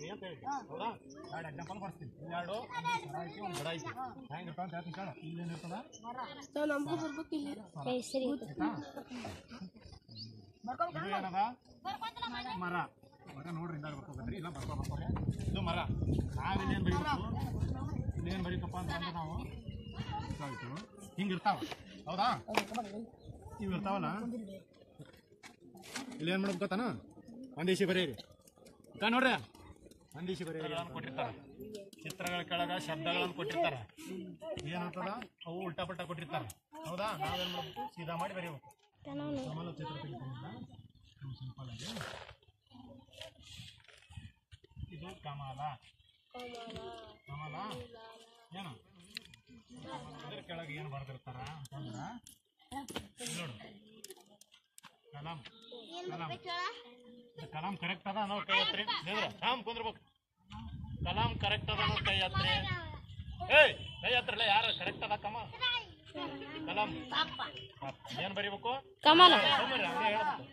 ಬರ್ತೀನಿ ಅಂತ ಹೇಳಿದ್ದೆ ಹೌದಾ ಎರಡು ಎಕ್ಸಾಂಪಲ್ ಬರ್ತೀನಿ ಎರಡು ಮರ ಐತಿ ಒಂದು ಗಿಡ ಐತಿ ಹೆಂಗಿರ್ತಾವ ಅಂತ ಹೇಳ್ತೀನಿ ಕೇಳು ಇಲ್ಲೇನಿರ್ತದ ನಾವು ನಮಗೂ ಬರ್ಬೇಕು ಇಲ್ಲಿ ಸರಿ ಆಯ್ತಾ ಇದು ಏನದ ಮರ ಮರ ನೋಡ್ರಿ ಇಂದಾಗ ಬರ್ಕೋಬೇಕ್ರಿ ಇಲ್ಲ ಬರ್ಕೋ ಬರ್ಕೋರಿ ಇದು ಮರ ನಾವಿಲ್ಲಿ ಏನು ಬರೀಬೇಕು ಇಲ್ಲೇನು ಬರೀಕಪ್ಪ ಅಂತಂದ್ರೆ ನಾವು ಆಯ್ತು ಹಿಂಗೆ ಇರ್ತಾವ ಹೌದಾ ಇವು ಇರ್ತಾವಲ್ಲ ಇಲ್ಲಿ ಏನು ಮಾಡ್ಬೇಕು ಗೊತ್ತಾನ ಒಂದಿಶಿ ಬರೀರಿ ಅಕ್ಕ ನೋಡ್ರಿ ಒಂದಿಶಿ ಬರೀರಿ ಕೊಟ್ಟಿರ್ತಾರೆ ಚಿತ್ರಗಳ ಕೆಳಗ ಶಬ್ದಗಳನ್ನು ಕೊಟ್ಟಿರ್ತಾರೆ ಏನಂತದ ಅವು ಉಲ್ಟಾ ಪಲ್ಟಾ ಕೊಟ್ಟಿರ್ತಾರೆ ಹೌದಾ ನಾವೇನು ಮಾಡ್ಬೇಕು ಸೀದಾ ಮಾಡಿ ಬರೀಬೇಕು ಕಮಲ ಚಿತ್ರ ತೆಗಿತೀನಿ ಸಿಂಪಲ್ ಆಗಿ ಇದು ಕಮಲ ಕಮಲ ಏನು ಅದ್ರ ಕೆಳಗೆ ಏನು ಬರ್ದಿರ್ತಾರ ಅಂತಂದ್ರ ಇಲ್ಲಿ ನೋಡು ಕಲಾಂ ಕಲಾಂ ಇದು ಕಲಾಂ ಕರೆಕ್ಟ್ ಅದ ಅನ್ನೋ ಕೈ ಹತ್ರಿ ನಿಂದ್ರ ರಾಮ್ ಕುಂದ್ರಬೇಕು ಕಲಾಂ ಕರೆಕ್ಟ್ ಅದ ಅನ್ನೋ ಕೈ ಹತ್ರಿ ಏಯ್ ಕೈ ಹತ್ರಲ್ಲ ಯಾರು ಕರೆಕ್ಟ್ ಅದ ಕಮ ಕಲಾಂ ಏನ್ ಬರಿಬೇಕು ಕಮಲ ಸುಮ್ನಿರಿ, ಅವ್ನೇ ಹೇಳ್ಬೇಕು.